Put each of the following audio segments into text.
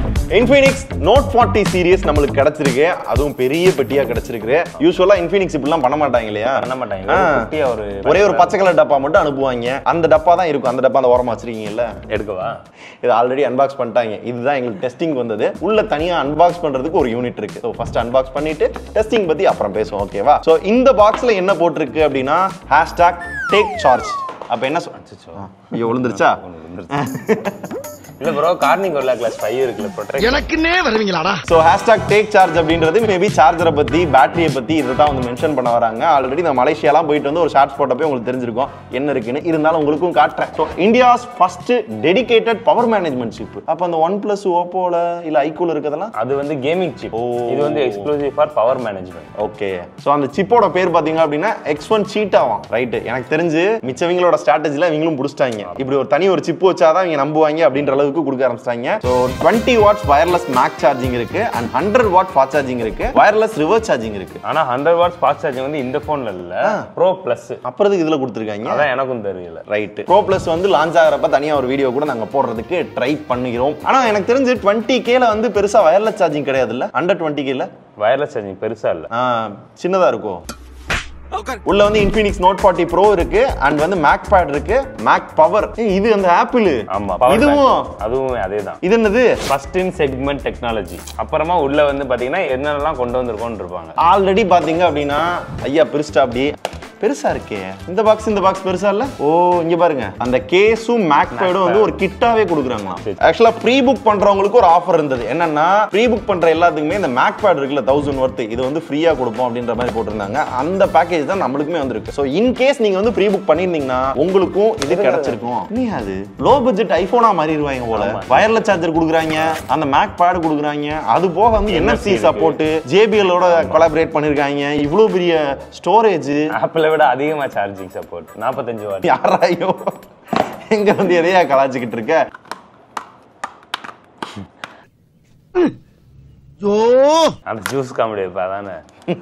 Infinix note forty serious நம்மளுக்கு கிடைச்சிருக்கு அதுவும் பெரிய பெட்டியா கிடைச்சிருக்கு யூஸ்வலா இன்ஃபினிக்ஸ் இப்படிலாம் பண்ண மாட்டாங்க இல்லையா பண்ண மாட்டாங்க ஆ. ஒரு குட்டியா ஒரு ஒரே ஒரு பச்சை கலர் டப்பா மட்டும் அனுப்புவாங்க அந்த டப்பா தான் இருக்கும் அந்த டப்பா அந்த ஓரமா வச்சிருக்கீங்கல்ல எடுக்கவா இது ஆல்ரெடி அன்பாக்ஸ் பண்ணிட்டாங்க இதுதான் எங்களுக்கு டெஸ்டிங் வந்தது உள்ள தனியா அன்பாக்ஸ் பண்றதுக்கு ஒரு யூனிட் இருக்கு ஸோ ஃபர்ஸ்ட் அன்பாக்ஸ் பண்ணிட்டு டெஸ்டிங் பத்தி அப்புறம் பேசுவோம் ஓகேவா ஸோ இந்த பாக்ஸ்ல என்ன போட்டிருக்கு அப்படின்னா ஹேஷ்டாக் டேக் சார்ஜ் அப்ப என்ன சொல் அச்சச்சோ. ஐயோ விழுந்துருச்சா இல்ல ப்ரோ கார்னிங் ஒரு கிளாஸ் ஃபைவ் இருக்குல்ல ப்ரொடெக்ட் எனக்குன்னே வருவீங்களாடா ஸோ ஹேஷ்டாக் டேக் சார்ஜ் அப்படின்றது மேபி சார்ஜரை பத்தி பேட்டரியை பத்தி இதை தான் வந்து மென்ஷன் பண்ண வராங்க ஆல்ரெடி நான் மலேசியாலாம் போயிட்டு வந்து ஒரு ஷார்ட்ஸ் போட்டப்போ உங்களுக்கு தெரிஞ்சிருக்கும் என்ன இருக்குன்னு இருந்தாலும் உங்களுக்கும் காட்டுறேன் so India's first dedicated power management chip அப்போ அந்த ஒன் பிளஸ் ஓப்போல இல்ல ஐக்கூல இருக்கிறதெல்லாம் அது வந்து கேமிங் சிப் ஓ. இது வந்து exclusive for power management okay so அந்த சிப்போட பேர் பாத்தீங்க அப்படின்னா எக்ஸ் ஒன் சீட்டாவாம் ரைட்டு எனக்கு தெரிஞ்சு மிச்சவங்களோட ஸ்ட்ராட்டஜில இவங்களும் பிடிச்சிட்டாங்க இப்படி ஒரு தனி ஒரு சிப்பு வச்சாதான் இவங்க நம்புவாங்க அப்படின்ற அளவுக்கு கொடுக்க ஆரம்பிச்சிட்டாங்க so twenty watts wireless mag charging இருக்கு and hundred watt fast charging இருக்கு வயர்லெஸ் ரிவர்ஸ் சார்ஜிங் இருக்கு ஆனா ஹண்ட்ரட் வாட்ஸ் ஃபாஸ்ட் சார்ஜிங் வந்து இந்த போன்ல இல்ல ப்ரோ பிளஸ் அப்புறம் இதுல கொடுத்துருக்காங்க அதான் எனக்கும் தெரியல ரைட் ப்ரோ பிளஸ் வந்து லான்ச் ஆகிறப்ப தனியா ஒரு வீடியோ கூட நாங்க போடுறதுக்கு ட்ரை பண்ணுகிறோம் ஆனா எனக்கு தெரிஞ்சு டுவெண்ட்டி கேல வந்து பெருசா வயர்லெஸ் சார்ஜிங் கிடையாது இல்ல அண்டர் டுவெண்ட்டி கேல வயர்லெஸ் சார்ஜிங் பெருசா இல்ல சின்னதா இருக்கும் உள்ள வந்து இன்ஃபினிக்ஸ் நோட் ஃபார்ட்டி ப்ரோ இருக்கு அண்ட் வந்து மேக் பேட் இருக்கு மேக் பவர் இது அந்த ஆப்பிள் ஆமா power இதுவும் bank. அதுவும் அதேதான் இது என்னது ஃபர்ஸ்ட் இன் செக்மெண்ட் டெக்னாலஜி அப்புறமா உள்ள வந்து பாத்தீங்கன்னா என்னென்னலாம் கொண்டு வந்திருக்கோம்னு இருப்பாங்க ஆல்ரெடி பாத்தீங்க அப்படின்னா ஐயா பெருசா அப்படி பெருசா இருக்கே இந்த பாக்ஸ் இந்த பாக்ஸ் பெருசா இல்ல ஓ இங்க பாருங்க அந்த கேஸும் மேக் பேடும் வந்து ஒரு கிட்டாவே கொடுக்குறாங்களாம் ஆக்சுவலா ப்ரீ புக் பண்றவங்களுக்கு ஒரு ஆஃபர் இருந்தது என்னன்னா ப்ரீ புக் பண்ற எல்லாத்துக்குமே இந்த மேக் பேட் இருக்குல்ல தௌசண்ட் ஒர்த் இது வந்து ஃப்ரீயா கொடுப்போம் அப்படின்ற மாதிரி போட்டிருந்தாங்க அந்த பேக்கேஜ் தான் நம்மளுக்குமே வந்திருக்கு ஸோ இன் கேஸ் நீங்க வந்து ப்ரீ புக் பண்ணிருந்தீங்கன்னா உங்களுக்கும் இது கிடைச்சிருக்கும் நீ அது லோ பட்ஜெட் ஐபோனா மாறிடுவாங்க போல வயர்லெஸ் சார்ஜர் கொடுக்குறாங்க அந்த மேக் பேட் கொடுக்குறாங்க அது போக வந்து என்எஃப்சி இருக்கு. சப்போர்ட் ஜேபிஎலோட கொலாபரேட் பண்ணிருக்காங்க இவ்வளவு பெரிய ஸ்டோரேஜ் ஆப்பிளை விட அதிகமா சார்ஜிங் சப்போர்ட் நாற்பத்தஞ்சு வாட் யாராயோ எங்க வந்து எதையா கலாச்சிக்கிட்டு இருக்க ஐயோ அந்த ஜூஸ் காமெடி இப்ப அதானே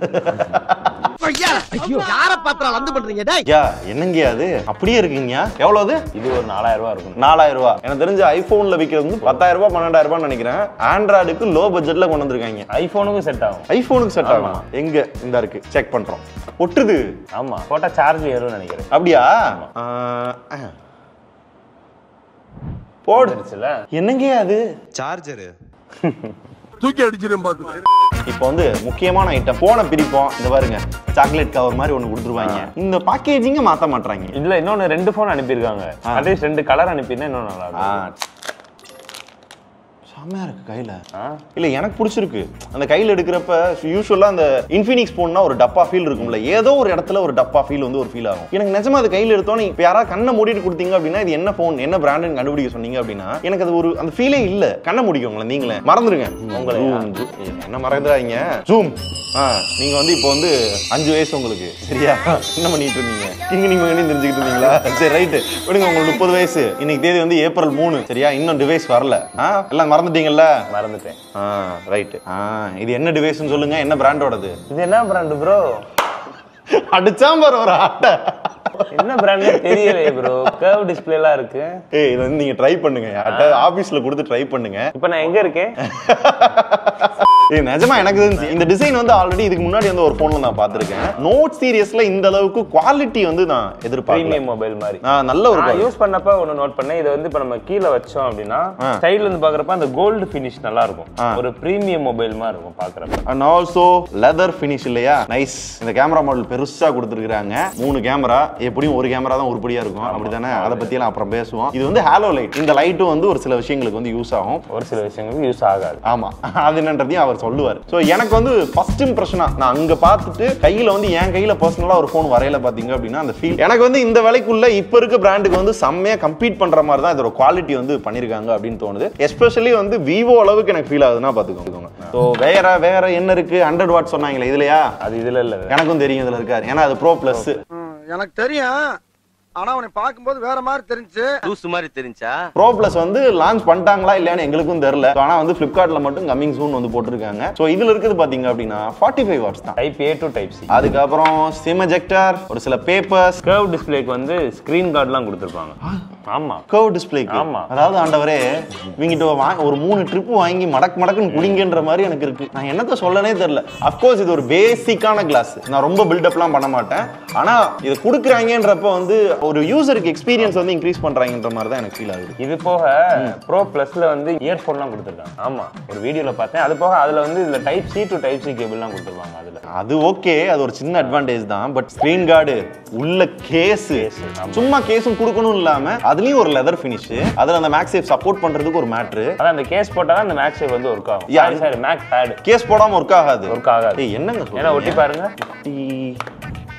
ஐயோ யார பாத்திரம் வந்து பண்றீங்க டேய் ஐயா என்னங்க அது அப்படியே இருக்குங்க எவ்வளவு அது இது ஒரு நாலாயிரம் ரூபாய் இருக்கும் நாலாயிரம் ரூபாய் எனக்கு தெரிஞ்ச ஐபோன்ல விற்கிறது வந்து பத்தாயிரம் ரூபாய் பன்னெண்டாயிரம் ரூபாய் நினைக்கிறேன் ஆண்ட்ராய்டுக்கு லோ பட்ஜெட்ல கொண்டு வந்திருக்காங்க ஐபோனுக்கும் செட் ஆகும் ஐபோனுக்கு செட் ஆகும் எங்க இந்த இருக்கு செக் பண்றோம் ஒட்டுது ஆமா போட்டா சார்ஜ் ஏறும்னு நினைக்கிறேன் அப்படியா ஆ, ஆ. போடு போடுச்சுல என்னங்க அது சார்ஜரு தூக்கி அடிச்சிரும் பாத்து இப்போ வந்து முக்கியமான ஐட்டம் போனை பிரிப்போம் இந்த பாருங்க சாக்லேட் கவர் மாதிரி ஒன்று கொடுத்துருவாங்க இந்த பேக்கேஜிங்க மாத்த மாட்டாங்க இதுல இன்னொன்னு ரெண்டு போன் அனுப்பியிருக்காங்க அட்லீஸ்ட் ரெண்டு கலர் அனுப்பியிருந்தா இன்னும் நல்லா ஆ இருக்கும் செம்மையா இருக்கு கையில ஆ? இல்ல எனக்கு பிடிச்சிருக்கு அந்த கையில எடுக்கிறப்ப யூஸ்வலா அந்த இன்ஃபினிக்ஸ் போன்னா ஒரு டப்பா ஃபீல் இருக்கும்ல ஏதோ ஒரு இடத்துல ஒரு டப்பா ஃபீல் வந்து ஒரு ஃபீல் ஆகும் எனக்கு நிஜமா அது கையில எடுத்தோன்னே இப்போ யாராவது கண்ணை மூடிட்டு கொடுத்தீங்க அப்படின்னா இது என்ன ஃபோன் என்ன பிராண்டுன்னு கண்டுபிடிக்க சொன்னீங்க அப்படின்னா எனக்கு அது ஒரு அந்த ஃபீலே இல்ல கண்ணை முடிக்கவங்கள நீங்களே மறந்துருங்க உங்களை என்ன மறந்துடாதீங்க ஜூம் ஆ நீங்க வந்து இப்போ வந்து அஞ்சு வயசு உங்களுக்கு சரியா என்ன பண்ணிட்டு இருந்தீங்க கிங்க நீங்க வேணும் தெரிஞ்சுக்கிட்டு இருந்தீங்களா சரி ரைட்டு விடுங்க உங்களுக்கு முப்பது வயசு இன்னைக்கு தேதி வந்து ஏப்ரல் மூணு சரியா இன்னும் டிவைஸ் வரல ஆ எல்லாம் மறந்துட்டீங்கல்ல மறந்துட்டேன் ஆ ரைட்டு ஆ இது என்ன டிவைஸ்னு சொல்லுங்க என்ன பிராண்டோடது இது என்ன பிராண்ட் ப்ரோ அடிச்சாம் பாரு ஒரு ஆட்டை என்ன பிராண்ட் தெரியலையே ப்ரோ கர்வ் டிஸ்பிளே எல்லாம் இருக்கு ஏய் இது வந்து நீங்க ட்ரை பண்ணுங்க ஆபீஸ்ல கொடுத்து ட்ரை பண்ணுங்க இப்போ நான் எங்க இருக்கேன் ஏய் நிஜமா எனக்கு தெரிஞ்சு இந்த டிசைன் வந்து ஆல்ரெடி இதுக்கு முன்னாடி வந்து ஒரு போன்ல நான் பார்த்திருக்கேன் நோட் சீரியஸ்ல இந்த அளவுக்கு குவாலிட்டி வந்து நான் எதிர்பார்க்கல ப்ரீமியம் மொபைல் மாதிரி ஆ, நல்ல ஒரு நான் யூஸ் பண்ணப்ப ஒன்னு நோட் பண்ணேன் இதை வந்து இப்ப நம்ம கீழே வச்சோம் அப்படின்னா சைடுல இருந்து பாக்குறப்ப அந்த கோல்டு ஃபினிஷ் நல்லா இருக்கும் ஒரு பிரீமியம் மொபைல் மாதிரி இருக்கும் பாக்குறப்ப அண்ட் ஆல்சோ லெதர் ஃபினிஷ் இல்லையா நைஸ் இந்த கேமரா மாடல் பெருசா கொடுத்துருக்காங்க மூணு கேமரா எப்படியும் ஒரு கேமரா தான் உருப்படியா இருக்கும் அப்படிதானே அதை பத்தி எல்லாம் அப்புறம் பேசுவோம் இது வந்து ஹாலோ லைட் இந்த லைட்டும் வந்து ஒரு சில விஷயங்களுக்கு வந்து யூஸ் ஆகும் ஒரு சில விஷயங்களுக்கு யூஸ் ஆகாது ஆமா அது என்னன்றதையும் அவர் சொல்லுவார் ஸோ எனக்கு வந்து ஃபர்ஸ்ட் இம்ப்ரெஷனா நான் அங்க பார்த்துட்டு கையில வந்து என் கையில பர்சனலா ஒரு ஃபோன் வரையில பாத்தீங்க அப்படின்னா அந்த ஃபீல் எனக்கு வந்து இந்த விலைக்குள்ள இப்ப இருக்க பிராண்டுக்கு வந்து செம்மையா கம்பீட் பண்ற மாதிரி தான் இதோட குவாலிட்டி வந்து பண்ணிருக்காங்க அப்படின்னு தோணுது எஸ்பெஷலி வந்து விவோ அளவுக்கு எனக்கு ஃபீல் ஆகுதுன்னா பாத்துக்கோங்க ஸோ வேற வேற என்ன இருக்கு ஹண்ட்ரட் வாட் சொன்னாங்களே இதுலயா அது இதுல இல்ல எனக்கும் தெரியும் இதுல இருக்காரு ஏன்னா அது ப்ரோ பிளஸ் எனக்கு தெரியும் ஆனா உன்னை பாக்கும்போது வேற மாதிரி தெரிஞ்சு லூசு மாதிரி தெரிஞ்சா ப்ரோ பிளஸ் வந்து லான்ச் பண்ணிட்டாங்களா இல்லையான்னு எங்களுக்கும் தெரியல ஆனா வந்து பிளிப்கார்ட்ல மட்டும் கம்மிங் சூன் வந்து போட்டிருக்காங்க ஸோ இதுல இருக்குது பாத்தீங்க அப்படின்னா ஃபார்ட்டி ஃபைவ் வாட்ஸ் தான் type A to type C அதுக்கப்புறம் சிம் எஜெக்டர் ஒரு சில பேப்பர்ஸ் கர்வ் டிஸ்பிளேக்கு வந்து ஸ்கிரீன் கார்டுலாம் கொடுத்துருப்பாங்க ஆமா கர்வ் டிஸ்பிளேக்கு ஆமா. அதாவது ஆண்டவரே இவங்கிட்ட வா- ஒரு மூணு ட்ரிப் வாங்கி மடக்கு மடக்குன்னு குடிங்கன்ற மாதிரி எனக்கு இருக்கு நான் என்னத்த சொல்லனே தெரியல அஃப்கோர்ஸ் இது ஒரு பேசிக்கான கிளாஸ் நான் ரொம்ப பில்டப்லாம் பண்ண மாட்டேன் ஆனா இது கொடுக்குறாங்கன்றப்ப வந்து ஒரு யூசருக்கு எக்ஸ்பீரியன்ஸ் வந்து இன்க்ரீஸ் பண்றாங்கன்ற மாதிரி தான் எனக்கு ஃபீல் ஆகுது இது போக ப்ரோ பிளஸ்ல வந்து இயர்ஃபோன்லாம் கொடுத்துருக்காங்க ஆமா ஒரு வீடியோல பார்த்தேன் அது போக அதுல வந்து இதுல type C to type C கேபிள்லாம் கொடுத்துருப்பாங்க அதுல அது ஓகே அது ஒரு சின்ன அட்வான்டேஜ் தான் பட் ஸ்கிரீன் கார்டு உள்ள கேஸ் ஆமா. சும்மா கேஸும் கொடுக்கணும் இல்லாம அதுலயும் ஒரு லெதர் ஃபினிஷ் அதுல அந்த மேக்ஸேஃப் சப்போர்ட் பண்றதுக்கு ஒரு மேட்ரு அதான் அந்த கேஸ் போட்டா தான் அந்த மேக் சேவ் வந்து ஒர்க் ஆகும் Yeah. Sorry sorry mag pad case போடாம ஒர்க் ஆகாது ஒர்க் ஆகாது ஏய் என்னங்க ஏன்னா ஒட்டி சொல்றீங்க? பாருங்க ஒட்டி-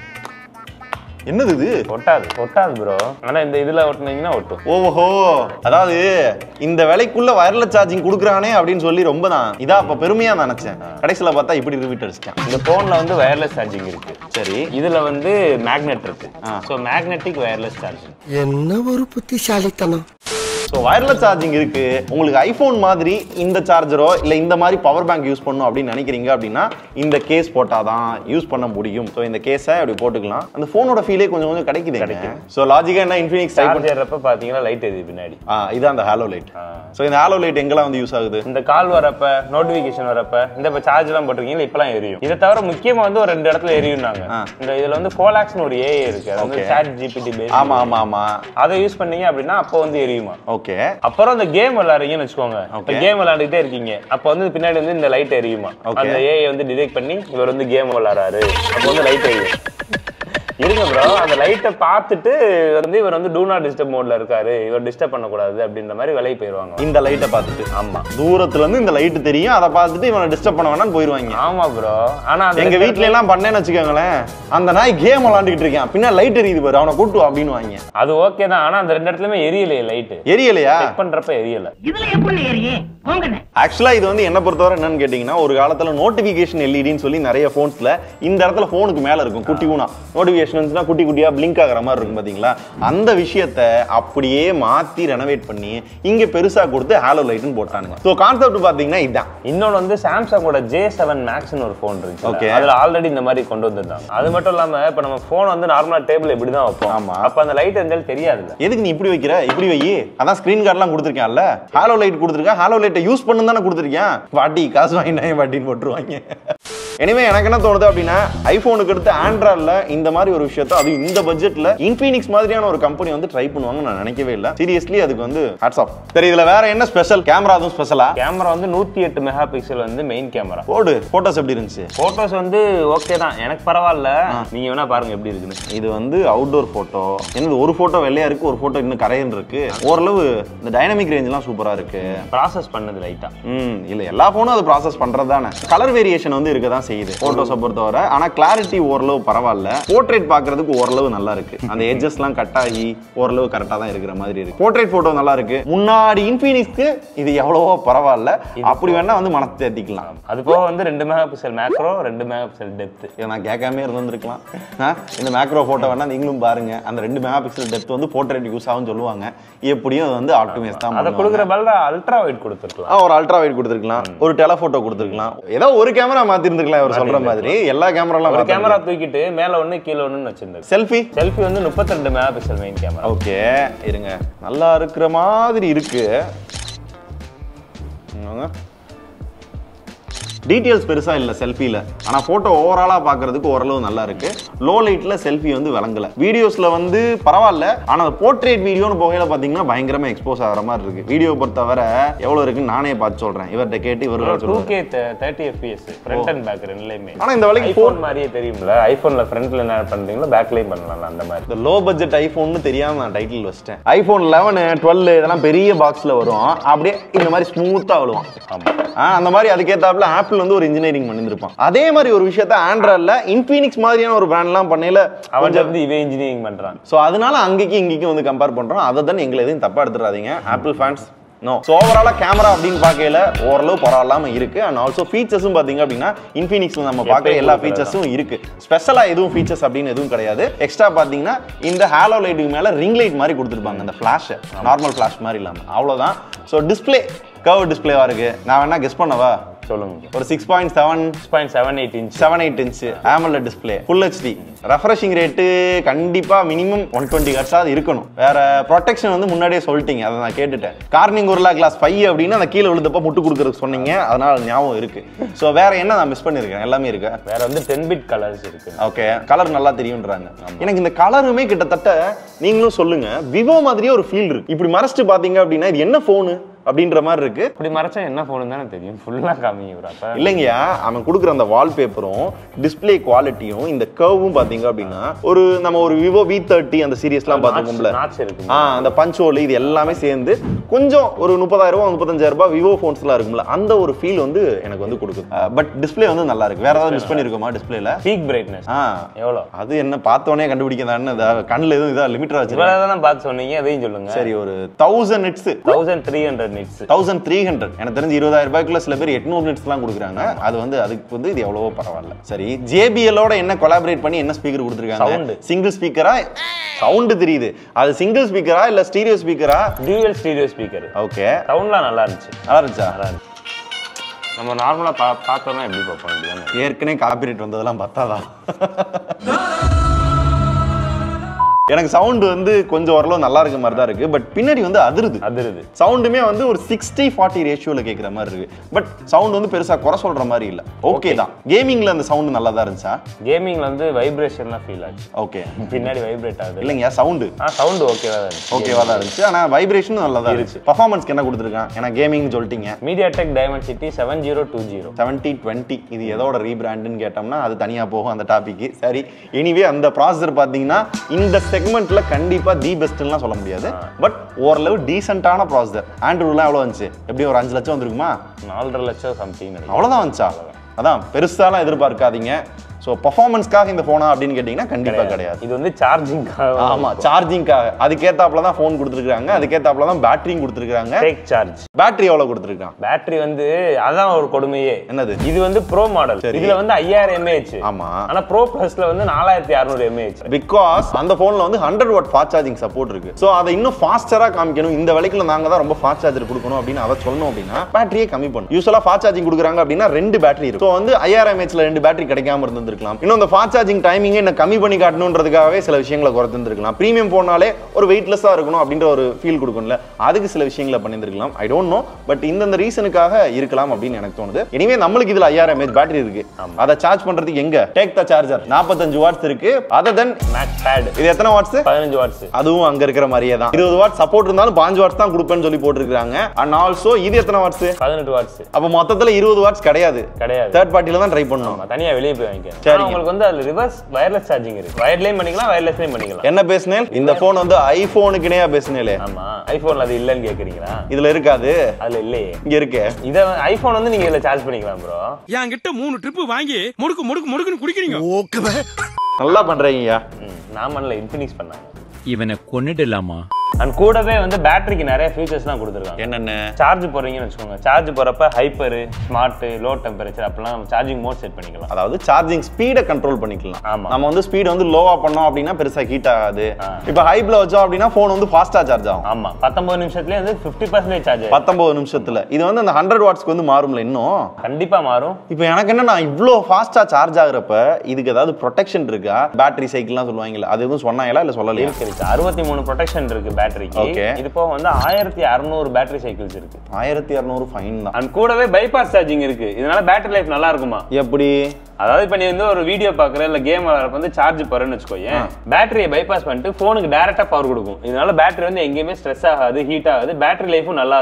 என்னது இது ஒட்டாது ஒட்டாது ப்ரோ ஆனா இந்த இதுல ஒட்டினீங்கன்னா ஒட்டும் ஓஹோ அதாவது இந்த விலைக்குள்ள வயர்லெஸ் சார்ஜிங் குடுக்குறானே அப்படின்னு சொல்லி ரொம்ப தான் இதா அப்ப பெருமையா நினைச்சேன் கடைசியில பார்த்தா இப்படி ரிவீட் அடிச்சிட்டேன் இந்த போன்ல வந்து வயர்லெஸ் சார்ஜிங் இருக்கு சரி இதுல வந்து மேக்னெட் இருக்கு ஆ. ஸோ மேக்னெட்டிக் வயர்லெஸ் சார்ஜிங் என்ன ஒரு புத்திசாலித்தனம் ஸோ வயர்லெஸ் சார்ஜிங் இருக்கு உங்களுக்கு ஐபோன் மாதிரி இந்த சார்ஜரோ இல்ல இந்த மாதிரி பவர் பேங்க் யூஸ் பண்ணணும் அப்படின்னு நினைக்கிறீங்க அப்படின்னா இந்த கேஸ் போட்டாதான் யூஸ் பண்ண முடியும் ஸோ இந்த கேஸை அப்படி போட்டுக்கலாம் அந்த போனோட ஃபீலே கொஞ்சம் கொஞ்சம் கிடைக்குது ஸோ லாஜிக்கா என்ன இன்ஃபினிக்ஸ் டைப் சார்ஜ் ஏறப்ப பாத்தீங்கன்னா லைட் எரியுது பின்னாடி ஆ இதான் அந்த ஹாலோ லைட் ஆ. ஸோ இந்த ஹாலோ லைட் எங்கெல்லாம் வந்து யூஸ் ஆகுது இந்த கால் வரப்ப நோட்டிபிகேஷன் வரப்ப இந்த இப்ப சார்ஜ் எல்லாம் போட்டிருக்கீங்களா இப்பெல்லாம் எரியும் இதை தவிர முக்கியமா வந்து ஒரு ரெண்டு இடத்துல எரியும்னாங்க ஆ. இந்த இதுல வந்து கோலாக்ஸ்னு ஒரு ஏஐ இருக்கு அது வந்து Okay. சாட் ஜிபிடி பேஸ் ஆமா ஆமா ஆமா அதை யூஸ் பண்ணீங்க அப்படின்னா அப்போ வந்து எரியுமா ஓகே அப்புறம் இந்த கேம் விளையாடுறீங்கன்னு வச்சுக்கோங்க Okay. இப்ப கேம் விளையாண்டுட்டே இருக்கீங்க அப்ப வந்து பின்னாடி வந்து இந்த லைட் எரியுமா Okay. அந்த ஏஐ வந்து டிடெக்ட் பண்ணி இவர் வந்து கேம் விளையாடுறாரு அப்ப வந்து லைட் எரியும் இருங்க ப்ரோ அந்த லைட்டை பார்த்துட்டு வந்து இவர் வந்து டூ நாட் டிஸ்டர்ப் மோட்ல இருக்காரு இவர் டிஸ்டர்ப் பண்ணக்கூடாது அப்படின்ற மாதிரி விலகி போயிருவாங்க இந்த லைட்டை பார்த்துட்டு ஆமா தூரத்துல இருந்து இந்த லைட் தெரியும் அதை பார்த்துட்டு இவனை டிஸ்டர்ப் பண்ண வேணாம்னு போயிருவாங்க ஆமா ப்ரோ ஆனா அந்த எங்க வீட்ல எல்லாம் பண்ணேன்னு வச்சுக்கோங்களேன் அந்த நாய் கேம் விளாண்டுக்கிட்டு இருக்கான் பின்ன லைட் எரியுது பாரு அவனை கூட்டு வா அப்படின்னு வாங்க அது ஓகே தான் ஆனா அந்த ரெண்டு இடத்துலயுமே எரியலையே லைட் எரியலையா செக் பண்றப்ப எரியல இதுல எப்படி ஏறியே போங்கண்ணே ஆக்சுவலா இது வந்து என்ன பொறுத்தவரை என்னன்னு கேட்டீங்கன்னா ஒரு காலத்துல நோட்டிபிகேஷன் எல்இடின்னு சொல்லி நிறைய போன்ஸ்ல இந்த இடத்துல போனுக்கு மேல இருக்கும் குட்டி ஊனா நோட்டிபிகேஷன் குட்டி குட்டியா பிளிங்க் ஆகுற மாதிரி இருக்கும் பாத்தீங்களா அந்த விஷயத்த அப்படியே மாத்தி ரெனோவேட் பண்ணி இங்க பெருசா கொடுத்து ஹாலோ லைட்னு போட்டானுங்க ஸோ கான்செப்ட் பாத்தீங்கன்னா இதுதான் இன்னொன்னு வந்து சாம்சங்கோட ஜே செவன் மேக்ஸ்னு ஒரு ஃபோன் இருக்கு Okay. அதுல ஆல்ரெடி இந்த மாதிரி கொண்டு வந்திருந்தாங்க அது மட்டும் இல்லாம இப்ப நம்ம போன் வந்து நார்மலா டேபிள் இப்படி தான் வைப்போம் ஆமா. அப்ப அந்த லைட் இருந்தாலும் தெரியாதுல்ல எதுக்கு நீ இப்படி வைக்கிற இப்படி வை அதான் ஸ்கிரீன் கார்டெலாம் கொடுத்துருக்கேன்ல ஹாலோ லைட் கொடுத்துருக்கேன் ஹாலோ லைட்டை யூஸ் பண்ணு தானே கொடுத்துருக்கேன் பாட்டி காசு வாங்கினேன் பாட்டின்னு போட்டுருவாங்க எனிவே எனக்கு என்ன தோணுது அப்படின்னா ஐபோனுக்கு அடுத்து ஆண்ட்ராய்டில் இந்த மாதிரி ஒரு விஷயத்த அதுவும் இந்த பட்ஜெட்ல இன்ஃபீனிக்ஸ் மாதிரியான ஒரு கம்பெனி வந்து ட்ரை பண்ணுவாங்கன்னு நான் நினைக்கவே இல்லை சீரியஸ்லி அதுக்கு வந்து ஹேட்ஸ் ஆஃப் சரி இதுல வேற என்ன ஸ்பெஷல் கேமரா அதுவும் ஸ்பெஷலா கேமரா வந்து நூத்தி எட்டு மெகா பிக்சல் வந்து மெயின் கேமரா போடு போட்டோஸ் எப்படி இருந்துச்சு போட்டோஸ் வந்து ஓகே தான் எனக்கு பரவாயில்ல நீங்க வேணா பாருங்க எப்படி இருக்குன்னு இது வந்து அவுட்டோர் போட்டோ என்னது ஒரு போட்டோ வெள்ளையா இருக்கு ஒரு போட்டோ இன்னும் கரையன் இருக்கு ஓரளவு இந்த டைனமிக் ரேஞ்ச்லாம் சூப்பரா இருக்கு ப்ராசஸ் பண்ணது லைட்டா ம் இல்ல எல்லா போனும் அது ப்ராசஸ் பண்றது தானே கலர் வேரியேஷன் வந்து இருக்க தான் செய்யுது போட்டோஸை பொறுத்தவரை ஆனா கிளாரிட்டி ஓரளவு பரவாயில்ல போர்ட்ரேட் பார்க்கிறதுக்கு ஓரளவு நல்லா இருக்கு அந்த எட்ஜஸ்லாம் கட் ஆகி ஓரளவு கரெக்டா தான் இருக்கிற மாதிரி இருக்கு போர்ட்ரேட் போட்டோ நல்லா இருக்கு முன்னாடி இன்ஃபினிக்ஸ்க்கு இது எவ்வளவோ பரவாயில்ல அப்படி வேணா வந்து மனசு தேத்திக்கலாம் அது போக வந்து ரெண்டு மெகா பிக்சல் மேக்ரோ ரெண்டு மெகா பிக்சல் டெப்த் இதை நான் கேட்காம இருந்திருக்கலாம் ஆ, இந்த மேக்ரோ போட்டோ வேணா நீங்களும் பாருங்க அந்த ரெண்டு மெகா பிக்சல் டெப்த் வந்து போர்ட்ரேட் யூஸ் ஆகும்னு சொல்லுவாங்க எப்படியும் அது வந்து ஆப்டிமைஸ் தான் அதை பண்ணுவாங்க. கொடுக்குற பதிலா அல்ட்ரா வைட் கொடுத்துருக்கலாம் ஆ, ஒரு அல்ட்ரா வைட் கொடுத்துருக்கலாம் ஒரு டெலஃபோட்டோ கொடுத்துருக்கலாம் ஏதோ ஒரு கேமரா மாத்திருந்துருக்கலாம் இவர் சொல்ற மாதிரி எல்லா கேமராலாம் ஒரு கேமரா தூக்கிட்டு மேல ஒண்ணு கீழ ஒண்ணுன்னு வச்சிருந்தாரு செல்ஃபி செல்ஃபி வந்து 32 ரெண்டு megapixel main camera okay இருங்க நல்லா இருக்கிற மாதிரி இருக்கு டீட்டெயில்ஸ் பெருசா இல்ல செல்ஃபில ஆனா போட்டோ ஓவராலா பாக்குறதுக்கு ஓரளவு நல்லா இருக்கு லோ லைட்ல செல்ஃபி வந்து விளங்கல வீடியோஸ்ல வந்து பரவாயில்ல ஆனா போர்ட்ரேட் வீடியோன்னு போகையில பாத்தீங்கன்னா பயங்கரமா எக்ஸ்போஸ் ஆகிற மாதிரி இருக்கு வீடியோ பொறுத்தவரை எவ்வளவு இருக்குன்னு நானே பார்த்து சொல்றேன் இவர்கிட்ட கேட்டு இவர் டூ சொல்லுவாரு K thirty FPS front and back ரெண்டுலயுமே ஆனா இந்த வேலைக்கு ஐபோன் மாதிரியே தெரியும்ல ஐபோன்ல ஃப்ரண்ட்ல என்ன பண்றீங்களோ பேக்லயும் பண்ணலாம் அந்த மாதிரி இந்த லோ பட்ஜெட் ஐஃபோன்னு தெரியாம நான் டைட்டில் வச்சிட்டேன் ஐஃபோன் லெவனு டுவெல் இதெல்லாம் பெரிய பாக்ஸ்ல வரும் அப்படியே இந்த மாதிரி ஸ்மூத்தா விழுவான் ஆமா ஆ, அந்த மாதிரி அதுக்கேத்தாப்புல ஆப்பிள் வந்து ஒரு இன்ஜினியரிங் பண்ணியிருப்பான் அதே மாதிரி ஒரு விஷயத்த ஆண்ட்ராய்டில் இன்ஃபீனிக்ஸ் மாதிரியான ஒரு பிராண்ட்லாம் பண்ணையில அவன் வந்து இவன் இன்ஜினியரிங் பண்றான் ஸோ அதனால அங்கேயும் இங்கேயும் வந்து கம்பேர் பண்றோம் அதை தான் எங்களை எதுவும் தப்பா எடுத்துடாதீங்க ஆப்பிள் ஃபேன்ஸ் நோ ஸோ ஓவராலாக கேமரா அப்படின்னு பார்க்கையில ஓரளவு பரவாயில்லாம இருக்கு அண்ட் ஆல்சோ ஃபீச்சர்ஸும் பார்த்தீங்க அப்படின்னா இன்ஃபினிக்ஸ் நம்ம பார்க்குற எல்லா எப்பயும் ஃபீச்சர்ஸும் இருக்கு ஸ்பெஷலாக எதுவும் ஃபீச்சர்ஸ் அப்படின்னு எதுவும் கிடையாது எக்ஸ்ட்ரா பார்த்தீங்கன்னா இந்த ஹேலோ லைட்டுக்கு மேலே ரிங் லைட் மாதிரி கொடுத்துருப்பாங்க அந்த ஃப்ளாஷ் நார்மல் ஃப்ளாஷ் மாதிரி இல்லாமல் அவ்வளோதான் ஸோ டிஸ்பிளே கர்வ் டிஸ்பிளேவா இருக்கு நான் வேணா கெஸ் பண்ணவா சொல்லுங்க ஒரு six point seven six point seven eight inch seven eight inch AMOLED display full HD refreshing rate கண்டிப்பா மினிமம் ஒன் டுவெண்ட்டி ஹர்ட்ஸாவது இருக்கணும் வேற ப்ரொடெக்ஷன் வந்து முன்னாடியே சொல்லிட்டீங்க அதை நான் கேட்டுட்டேன் கார்னிங் ஒரு கிளாஸ் ஃபைவ் அப்படின்னு அந்த கீழே விழுந்தப்ப முட்டு கொடுக்குறதுக்கு சொன்னீங்க அதனால ஞாபகம் இருக்கு ஸோ வேற என்ன நான் மிஸ் பண்ணியிருக்கேன் எல்லாமே இருக்கு வேற வந்து டென் பிட் கலர்ஸ் இருக்கு ஓகே கலர் நல்லா தெரியுன்றாங்க எனக்கு இந்த கலருமே கிட்டத்தட்ட நீங்களும் சொல்லுங்க விவோ மாதிரியே ஒரு ஃபீல் இருக்கு இப்படி மறைச்சிட்டு பாத்தீங்க அப்படின்னா இது என்ன ஃபோனு அப்படின்ற மாதிரி இருக்கு இப்படி மறைச்சா என்ன ஃபோனு தானே தெரியும் ஃபுல்லா காமிங்க bro. அப்ப இல்லைங்கய்யா அவன் கொடுக்குற அந்த வால்பேப்பரும் டிஸ்ப்ளே குவாலிட்டியும் இந்த கர்வும் பாத்தீங்க அப்படின்னா ஒரு நம்ம ஒரு விவோ வி தேர்ட்டி அந்த சீரியஸ்லாம் பார்த்துக்கோம்ல நாட்ச் இருக்கு ஆ அந்த பஞ்சோல் இது எல்லாமே சேர்ந்து கொஞ்சம் ஒரு முப்பதாயிரம் ரூபாய் முப்பத்தஞ்சாயிரம் ரூபாய் விவோ ஃபோன்ஸ்லாம் இருக்கும்ல அந்த ஒரு ஃபீல் வந்து எனக்கு வந்து கொடுக்குது பட் டிஸ்ப்ளே வந்து நல்லா இருக்கு வேற ஏதாவது மிஸ் பண்ணிருக்கோமா டிஸ்ப்ளேல பீக் பிரைட்னஸ் ஆ எவ்வளோ அது என்ன பார்த்தோன்னே கண்டுபிடிக்க தானே கண்ணில் எதுவும் இதா லிமிட்டா வச்சிருக்கேன் இவ்வளவு தானே பார்த்து சொன்னீங்க அதையும் சொல்லுங்க சரி ஒரு thousand nits thousand three hundred nits thousand three hundred எனக்கு தெரிஞ்சு இருபதாயிரம் ரூபாய்க்குள்ள சில பேர் எட்நூறு மினிட்ஸ்லாம் கொடுக்குறாங்க அது வந்து அதுக்கு வந்து இது எவ்வளவோ பரவாயில்ல சரி ஜேபிஎல்லோட என்ன கொலாபரேட் பண்ணி என்ன ஸ்பீக்கர் Sound. கொடுத்துருக்காங்க சிங்கிள் ஸ்பீக்கரா சவுண்டு தெரியுது அது சிங்கிள் ஸ்பீக்கரா இல்ல ஸ்டீரியோ ஸ்பீக்கரா டியூவல் ஸ்டீரியோ ஸ்பீக்கர் ஓகே சவுண்ட்லாம் நல்லா இருந்துச்சு நல்லா இருந்துச்சா நல்லா இருந்துச்சு நம்ம நார்மலா பா பார்த்தோம்னா எப்படி பார்ப்போம் இப்படிதானே ஏற்கனவே காப்பிரைட் வந்ததெல்லாம் பத்தாதா எனக்கு சவுண்ட் வந்து கொஞ்சம் ஓரளவு நல்லா இருக்க மாதிரி தான் இருக்கு பட் பின்னாடி வந்து அதிருது அதிருது சவுண்டுமே வந்து ஒரு சிக்ஸ்டி ஃபார்ட்டி ரேஷியோல கேட்குற மாதிரி இருக்கு பட் சவுண்ட் வந்து பெருசா குறை சொல்ற மாதிரி இல்ல ஓகே தான் கேமிங்ல அந்த சவுண்ட் நல்லா தான் இருந்துச்சா கேமிங்ல வந்து வைப்ரேஷன்லாம் ஃபீல் ஆச்சு ஓகே பின்னாடி வைப்ரேட் ஆகுது இல்லைங்க சவுண்டு ஆ சவுண்ட் ஓகேவா தான் இருந்துச்சு ஓகேவா தான் இருந்துச்சு ஆனா வைப்ரேஷனும் நல்லா தான் இருந்துச்சு பர்ஃபார்மன்ஸ்க்கு என்ன கொடுத்துருக்கான் ஏன்னா கேமிங் சொல்லிட்டீங்க MediaTek Dimensity seven zero two zero seventy twenty இது எதோட ரீபிராண்டுன்னு கேட்டோம்னா அது தனியா போகும் அந்த டாபிக் சரி எனிவே அந்த ப்ராசஸர் பாத்தீங்கன்னா இந்த செக்மெண்ட்ல கண்டிப்பா தி பெஸ்ட்லாம் சொல்ல முடியாது பட் ஓரளவு டீசென்ட்டான ப்ராசஸர் ஆண்ட்ரூலாம் எவ்வளோ வந்துச்சு எப்படி ஒரு அஞ்சு லட்சம் வந்துருக்குமா நாலரை லட்சம் சம்திங் நினைக்கிறேன் அவ்வளோதான் வந்துச்சா அதான் பெருசாலாம் எதிர்பார்க்காதீங்க ஸோ பர்ஃபார்மன்ஸ்க்காக இந்த ஃபோனா அப்படின்னு கேட்டிங்கன்னா கண்டிப்பா கிடையாது இது வந்து சார்ஜிங் ஆமா சார்ஜிங்காக அதுக்கேத்தாப்புல தான் ஃபோன் கொடுத்துருக்காங்க அதுக்கேத்தாப்புல தான் பேட்டரியும் கொடுத்துருக்காங்க டேக் சார்ஜ் பேட்டரி எவ்வளோ கொடுத்துருக்கான் பேட்டரி வந்து அதான் ஒரு கொடுமையே என்னது இது வந்து ப்ரோ மாடல் சரி. இதுல வந்து ஐயாயிரம் எம்ஏஹெச் ஆமா ஆனா ப்ரோ பிளஸ்ல வந்து நாலாயிரத்தி அறுநூறு எம்ஏஹெச் பிகாஸ் அந்த ஃபோனில் வந்து hundred watt fast charging support இருக்கு ஸோ அதை இன்னும் ஃபாஸ்டராக காமிக்கணும் இந்த விலைக்குள்ள நாங்கள் தான் ரொம்ப ஃபாஸ்ட் சார்ஜர் கொடுக்கணும் அப்படின்னு அதை சொல்லணும் அப்படின்னா பேட்டரியே கம்மி பண்ணும் யூஸ்வலாக ஃபாஸ்ட் சார்ஜிங் கொடுக்குறாங்க அப்படின்னா ரெண்டு பேட்டரி இருக்கும் ஸோ வந்து ஐஆர்எம் எம்ஏஹெச்ல ரெண்டு பேட்டரி கிடைக்காம இருந்திருக்கலாம் இன்னும் இந்த ஃபாஸ்ட் சார்ஜிங் டைமிங்கை இன்னும் கம்மி பண்ணி காட்டணுன்றதுக்காகவே சில விஷயங்களை குறைந்திருக்கலாம் ப்ரீமியம் போனாலே ஒரு வெயிட்லெஸ்ஸாக இருக்கணும் அப்படின்ற ஒரு ஃபீல் கொடுக்கும்ல அதுக்கு சில விஷயங்களை பண்ணியிருந்திருக்கலாம் ஐ டோன்ட் நோ பட் இந்தந்த ரீசனுக்காக இருக்கலாம் அப்படின்னு எனக்கு தோணுது இனிமே நம்மளுக்கு இதுல ஐயாயிரம் எம்ஏஹெச் பேட்டரி இருக்கு அதை சார்ஜ் பண்றதுக்கு எங்க டேக் த சார்ஜர் நாற்பத்தஞ்சு வாட்ஸ் இருக்கு அதர் தென் மேக்ஸ் பேட் இது எத்தனை வாட்ஸ் பதினஞ்சு வாட்ஸ் அதுவும் அங்க இருக்கிற மாதிரியே தான் இருபது வாட் சப்போர்ட் இருந்தாலும் பாஞ்சு வாட்ஸ் தான் கொடுப்பேன்னு சொல்லி போட்டிருக்காங்க அண்ட் ஆல்சோ இது எத்தனை வாட்ஸ் பதினெட்டு வாட்ஸ் அப்ப மொத்தத்துல இருபது வாட்ஸ் கிடையாது கிடையாது தேர்ட் பார்ட்டில தான் ட்ரை பண்ணணும் ஆமா தனியா வெளியே போய் வாங்கிக்கலாம் சரிங்க. ஆனா உங்களுக்கு வந்து அதுல ரிவர்ஸ் வயர்லெஸ் சார்ஜிங் இருக்கு வயர்லயும் பண்ணிக்கலாம் வயர்லெஸ்லயும் பண்ணிக்கலாம் என்ன பேசுனேன் இந்த போன் வந்து ஐபோனுக்கு இணையா பேசுனேலே ஆமா ஐபோன்ல அது இல்லன்னு கேக்குறீங்களா இதுல இருக்காது அதுல இல்லையே இங்க இருக்கு இத ஐபோன் வந்து நீங்க இதுல சார்ஜ் பண்ணிக்கலாம் ப்ரோ என்கிட்ட மூணு ட்ரிப் வாங்கி முடுக்கு முடுக்கு முடுக்குன்னு குடிக்கிறீங்க நல்லா பண்றீங்கய்யா நான் பண்ணல இன்ஃபினிக்ஸ் பண்ணாங்க இவனை கொன்னுடலாமா அண்ட் கூடவே வந்து பேட்டரிக்கு நிறைய ஃபீச்சர்ஸ்லாம் கொடுத்துருக்காங்க என்னென்ன சார்ஜ் போடுறீங்கன்னு வச்சுக்கோங்க சார்ஜ் போறப்ப ஹைப்பர் ஸ்மார்ட் லோ டெம்பரேச்சர் அப்பெல்லாம் நம்ம சார்ஜிங் மோட் செட் பண்ணிக்கலாம் அதாவது சார்ஜிங் ஸ்பீடை கண்ட்ரோல் பண்ணிக்கலாம் ஆமா. நம்ம வந்து ஸ்பீட் வந்து லோவா பண்ணோம் அப்படின்னா பெருசா ஹீட் ஆகாது ஆ. இப்போ ஹைப்ல வச்சோம் அப்படின்னா போன் வந்து ஃபாஸ்டா சார்ஜ் ஆகும் ஆமா பத்தொன்பது நிமிஷத்துலயே வந்து ஃபிஃப்டி பர்சன்டேஜ் சார்ஜ் பத்தொன்பது நிமிஷத்துல இது வந்து அந்த ஹண்ட்ரட் வாட்ஸ்க்கு வந்து மாறும்ல இன்னும் கண்டிப்பா மாறும் இப்போ எனக்கு என்ன நான் இவ்வளோ ஃபாஸ்டா சார்ஜ் ஆகுறப்ப இதுக்கு ஏதாவது ப்ரொடெக்ஷன் இருக்கா பேட்டரி சைக்கிள்லாம் சொல்லுவாங்கல்ல அது எதுவும் சொன்னாங்களா இல்ல சொல்லலையா இருக்கு இருக்கு அறுபத்தி மூணு ப்ரொடெக்ஷன் இருக்கு பேட்டரிக்கு Okay. இது போக வந்து ஆயிரத்தி அறுநூறு பேட்டரி சைக்கிள்ஸ் இருக்கு ஆயிரத்தி இரநூறு ஃபைன் தான் அண்ட் கூடவே பைபாஸ் சார்ஜிங் இருக்கு இதனால பேட்டரி லைஃப் நல்லா இருக்குமா எப்படி அதாவது இப்ப நீ வந்து ஒரு வீடியோ பாக்குற இல்ல கேம் விளையாடுறப்ப வந்து சார்ஜ் போறேன்னு வச்சுக்கோயேன் பேட்டரியை பைபாஸ் பண்ணிட்டு போனுக்கு டைரக்டா பவர் கொடுக்கும் இதனால பேட்டரி வந்து எங்கேயுமே ஸ்ட்ரெஸ் ஆகாது ஹீட் ஆகாது பேட்டரி லைஃபும் நல்லா இருக்கும்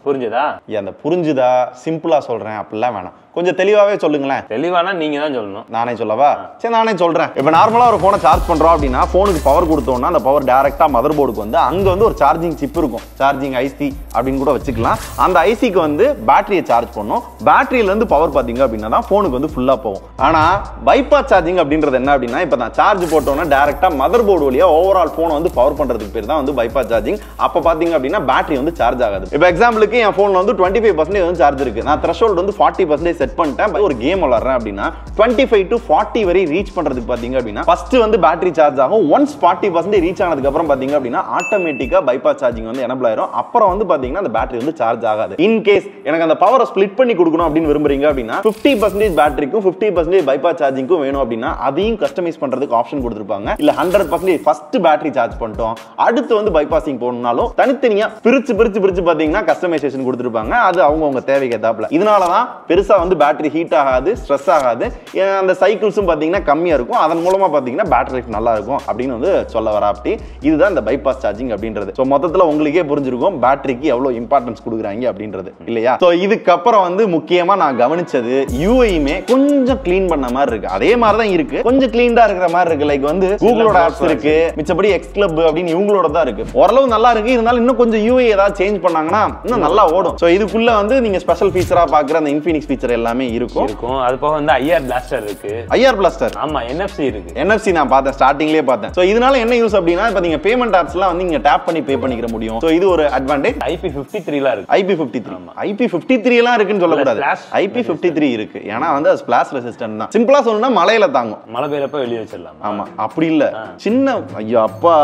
புரிஞ்சுதா அந்த புரிஞ்சுதா சிம்பிளா சொல்றேன் அப்படிலாம் வேணாம் கொஞ்சம் தெளிவாவே சொல்லுங்களேன் தெளிவானா நீங்க தான் சொல்லணும் நானே சொல்லவா சரி நானே சொல்றேன் இப்போ நார்மலா ஒரு போனை சார்ஜ் பண்றோம் அப்படின்னா போனுக்கு பவர் கொடுத்தோம்னா அந்த பவர் டைரக்டா மதர் போர்டுக்கு வந்து அங்க வந்து ஒரு சார்ஜிங் சிப் இருக்கும் சார்ஜிங் ஐசி அப்படின்னு கூட வச்சுக்கலாம் அந்த ஐசிக்கு வந்து பேட்டரியை சார்ஜ் பண்ணும் பேட்டரியில இருந்து பவர் பாத்தீங்க அப்படின்னா தான் போனுக்கு வந்து ஃபுல்லா போகும் ஆனா பைபாஸ் சார்ஜிங் அப்படின்றது என்ன அப்படின்னா இப்போ நான் சார்ஜ் போட்டோம்னா டைரக்டா மதர் போர்டு வழியா ஓவரால் போனை வந்து பவர் பண்றதுக்கு பேர் தான் வந்து பைபாஸ் சார்ஜிங் அப்ப பாத்தீங்க அப்படின்னா பேட்டரி வந்து சார்ஜ் ஆகாது இப்போ எக்ஸாம்பிளுக்கு என் போன்ல வந்து டுவெண்ட்டி ஃபைவ் பர்சன்டேஜ் வந்து சார்ஜ் இருக்கு நான் த்ரெஷோல்டு வந்து ஃபார்ட்டி பர்சன்டேஜ் செட் பண்ணிட்டேன் ஒரு கேம் விளாட்றேன் அப்படின்னா டுவெண்ட்டி ஃபைவ் டு ஃபார்ட்டி வரை ரீச் பண்றதுக்கு பாத்தீங்க அப்படின்னா ஃபர்ஸ்ட் வந்து பேட்டரி சார்ஜ் ஆகும் ஒன்ஸ் ஃபார்ட்டி பர்சன்டேஜ் ரீச் ஆனதுக்கு அப்புறம் பாத்தீங்க அப்படின்னா ஆட்டோமேட்டிக்கா பைபாஸ் சார்ஜிங் வந்து எனபிள் ஆயிரும் அப்புறம் வந்து பாத்தீங்கன்னா அந்த பேட்டரி வந்து சார்ஜ் ஆகாது இன் கேஸ் எனக்கு அந்த பவரை ஸ்ப்ளிட் பண்ணி கொடுக்கணும் அப்படின்னு விரும்புறீங்க அப்படின்னா ஃபிஃப்டி பர்சன்டேஜ் பேட்டரிக்கும் ஃபிஃப்டி பர்சன்டேஜ் பைபாஸ் சார்ஜிங்க்கும் வேணும் அப்படின்னா அதையும் கஸ்டமைஸ் பண்றதுக்கு ஆப்ஷன் கொடுத்துருப்பாங்க இல்ல hundred percentage first battery charge பண்ணிட்டோம் அடுத்து வந்து பைபாசிங் போகணும்னாலும் தனித்தனியா பிரிச்சு பிரிச்சு பிரிச்சு பாத்தீங்கன்னா கஸ்டமைசேஷன் கொடுத்துருப்பாங்க அது அவங்கவங்க தேவைக்கு ஏத்தாப்புல இதனால தான் பெருசா வந்து பேட்டரி ஹீட் ஆகாது ஸ்ட்ரெஸ் ஆகாது ஏன் அந்த சைக்கிள்ஸும் பாத்தீங்கன்னா கம்மியா இருக்கும் அதன் மூலமா பாத்தீங்கன்னா பேட்டரி லைஃப் நல்லா இருக்கும் அப்படின்னு வந்து சொல்ல வரா அப்படி இதுதான் இந்த பைபாஸ் சார்ஜிங் அப்படின்றது ஸோ மொத்தத்துல உங்களுக்கே புரிஞ்சிருக்கும் பேட்டரிக்கு எவ்வளவு இம்பார்ட்டன்ஸ் கொடுக்குறாங்க அப்படின்றது இல்லையா ஸோ இதுக்கப்புறம் வந்து முக்கியமா நான் கவனிச்சது யூஐயுமே கொஞ்சம் க்ளீன் பண்ண மாதிரி இருக்கு அதே மாதிரி தான் இருக்கு கொஞ்சம் க்ளீன்டா இருக்கிற மாதிரி இருக்கு லைக் வந்து கூகுளோட ஆப்ஸ் இருக்கு மிச்சபடி எக்ஸ் கிளப் அப்படின்னு இவங்களோட தான் இருக்கு ஓரளவு நல்லா இருக்கு இருந்தாலும் இன்னும் கொஞ்சம் யூஐ ஏதாவது சேஞ்ச் பண்ணாங்கன்னா இன்னும் நல்லா ஓடும் ஸோ இதுக்குள்ள வந்து நீங்க ஸ்பெஷல் ஃபீச்சரா பாக்குற அந்த இன்ஃபினிக்ஸ் ஃபீச்சர் எல்லாமே இருக்கும் இருக்கும் அது போக வந்து ஐஆர் பிளாஸ்டர் இருக்கு ஐஆர் பிளாஸ்டர் ஆமா என்எஃப்சி இருக்கு NFC நான் பார்த்தேன் ஸ்டார்டிங்லேயே பார்த்தேன் ஸோ இதனால என்ன யூஸ் அப்படின்னா இப்போ நீங்க பேமெண்ட் ஆப்ஸ்லாம் வந்து நீங்க டேப் பண்ணி பே பண்ணிக்கிற முடியும் ஸோ இது ஒரு அட்வான்டேஜ் ஐபி ஃபிஃப்டி த்ரீலாம் இருக்கு IP fifty three IP fifty three எல்லாம் இருக்குன்னு சொல்லக்கூடாது Splash ஐபி ஃபிஃப்டி த்ரீ இருக்கு ஏன்னா வந்து அது ஸ்பிளாஷ் ரெசிஸ்டன்ட் தான் சிம்பிளா சொல்லணும்னா மலையில தாங்கும் மழை பெய்யறப்ப வெளியே வச்சிடலாம் ஆமா அப்படி இல்ல சின்ன ஐயோ அப்பா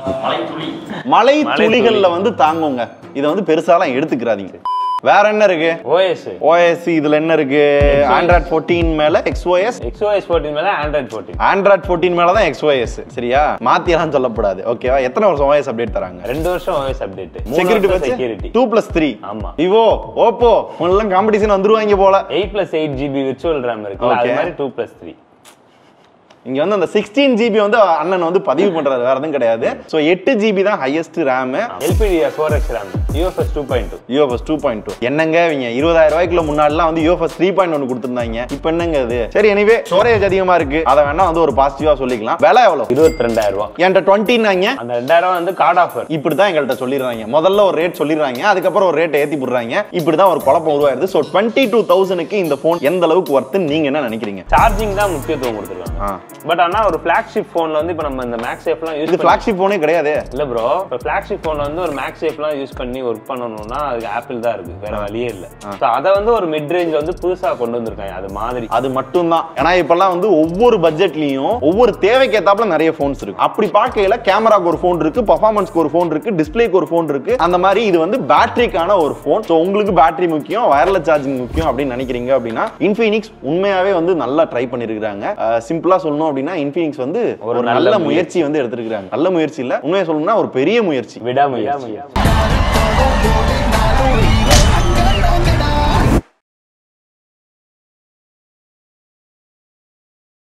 மலை துளிகள்ல வந்து தாங்குங்க இதை வந்து பெருசாலாம் எடுத்துக்கிறாதீங்க வேற என்ன இருக்கு ஓஎஸ் ஓஎஸ் இதுல என்ன இருக்கு ஆண்ட்ராய்ட் 14 மேல XOS எக்ஸ்ஓஎஸ் ஃபோர்டீன் மேல ஆண்ட்ராய்ட் ஃபோர்டீன் ஆண்ட்ராய்ட் 14 மேல தான் XOS சரியா மாத்தி எல்லாம் சொல்லக்கூடாது ஓகேவா எத்தனை வருஷம் OS அப்டேட் தராங்க ரெண்டு வருஷம் ஓஎஸ் அப்டேட் செக்யூரிட்டி வச்சு செக்யூரிட்டி டூ பிளஸ் த்ரீ ஆமா. விவோ ஓப்போ உங்களெல்லாம் காம்படிஷன் வந்துருவாங்க போல eight plus eight GB virtual RAM இருக்குல்ல அது Okay. மாதிரி டூ பிளஸ் த்ரீ இங்க வந்து அந்த சிக்ஸ்டீன் ஜிபி வந்து அண்ணன் வந்து பதிவு பண்றாரு வேற எதுவும் கிடையாது ஸோ எட்டு ஜிபி தான் highest RAM LPDDR four X RAM UFS two point two UFS two point two என்னங்க இவங்க இருபதாயிரம் ரூபாய்க்குள்ள முன்னாடிலாம் வந்து யூஎஃப்எஸ் த்ரீ பாயிண்ட் ஒன்று கொடுத்துருந்தாங்க இப்போ என்னங்க அது சரி எனிவே ஸ்டோரேஜ் அதிகமா இருக்கு அதை வேணா வந்து ஒரு பாசிட்டிவா சொல்லிக்கலாம் விலை எவ்வளோ இருபத்தி ரெண்டாயிரம் ரூபாய் என்கிட்ட டுவெண்ட்டினாங்க அந்த ரெண்டாயிரம் வந்து கார்டு ஆஃபர் இப்படி தான் எங்கள்கிட்ட சொல்லிடுறாங்க முதல்ல ஒரு ரேட் சொல்லிடுறாங்க அதுக்கப்புறம் ஒரு ரேட் ஏத்தி போடுறாங்க இப்படி தான் ஒரு குழப்பம் உருவாயிருது ஸோ டுவெண்ட்டி டூ தௌசண்ட்க்கு இந்த ஃபோன் எந்த அளவுக்கு ஒர்த்து நீங்க என்ன நினைக்கிறீங்க சார்ஜிங் தான் முக்கியத்துவம் கொடுத்துருக்காங்க ஆ. பட் ஆனா ஒரு ஃபிளாக்ஷிப் போன்ல வந்து இப்போ நம்ம இந்த மேக்ஸ் சேஃப்லாம் யூஸ் இது ஃபிளாக்ஷிப் ஃபோனே கிடையாது இல்ல ப்ரோ இப்போ ஃபிளாக்ஷிப் போன்ல வந்து ஒரு மேக்ஸ் சேஃப்லாம் யூஸ் பண்ணி ஒர்க் பண்ணணும்னா அதுக்கு ஆப்பிள் தான் இருக்கு வேற வழியே இல்ல ஸோ அதை வந்து ஒரு மிட் ரேஞ்ச் வந்து புதுசா கொண்டு வந்திருக்காங்க அது மாதிரி அது மட்டும்தான் ஏன்னா இப்பெல்லாம் வந்து ஒவ்வொரு பட்ஜெட்லயும் ஒவ்வொரு தேவைக்கு ஏத்தாப்புல நிறைய ஃபோன்ஸ் இருக்கு அப்படி பார்க்கையில கேமராக்கு ஒரு ஃபோன் இருக்கு பர்ஃபார்மன்ஸ்க்கு ஒரு ஃபோன் இருக்கு டிஸ்பிளேக்கு ஒரு ஃபோன் இருக்கு அந்த மாதிரி இது வந்து பேட்டரிக்கான ஒரு ஃபோன் ஸோ உங்களுக்கு பேட்டரி முக்கியம் வயர்லெஸ் சார்ஜிங் முக்கியம் அப்படின்னு நினைக்கிறீங்க அப்படின்னா இன்ஃபினிக்ஸ் உண்மையாவே வந்து நல்லா ட்ரை பண்ணிருக்காங்க சிம்பிளா சொல்லணும் அப்படின்னா இன்ஃபினிக்ஸ் வந்து ஒரு ஒரு நல்ல நல்ல முயற்சி வந்து எடுத்திருக்காங்க நல்ல முயற்சி இல்ல உண்மையை சொல்லணும்னா ஒரு பெரிய முயற்சி விடாமுயற்சி அங்கே